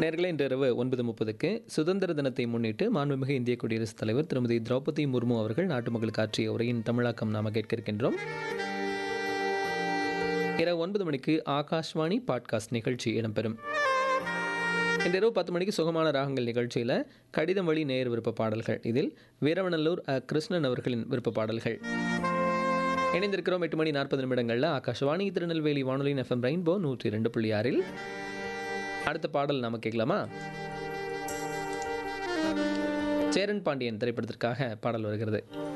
நேர்களே இன்று இரவு ஒன்பது முப்பதுக்கு சுதந்திர தினத்தை முன்னிட்டு மாண்புமிகு இந்திய குடியரசுத் தலைவர் திருமதி திரௌபதி முர்மு அவர்கள் நாட்டு மக்களுக்கு ஆற்றிய உரையின் தமிழாக்கம் நாம கேட்க இருக்கின்றோம் இரவு ஒன்பது மணிக்கு ஆகாஷ்வாணி பாட்காஸ்ட் நிகழ்ச்சி இடம்பெறும் இன்று இரவு பத்து மணிக்கு சுகமான ராகங்கள் நிகழ்ச்சியில் கடிதம் வழி நேர் விருப்ப பாடல்கள் இதில் வீரவநல்லூர் அ. கிருஷ்ணன் அவர்களின் விருப்ப பாடல்கள் இணைந்திருக்கிறோம் எட்டு மணி நாற்பது நிமிடங்களில் ஆகாஷவாணி திருநெல்வேலி வானொலியின் எஃப்எம் ரெயின்போ நூற்றி ரெண்டு புள்ளி ஆறில் அடுத்த பாடல் நாம கேட்கலாமா சேரன் பாண்டியன் திரைப்படத்திற்காக பாடல் வருகிறது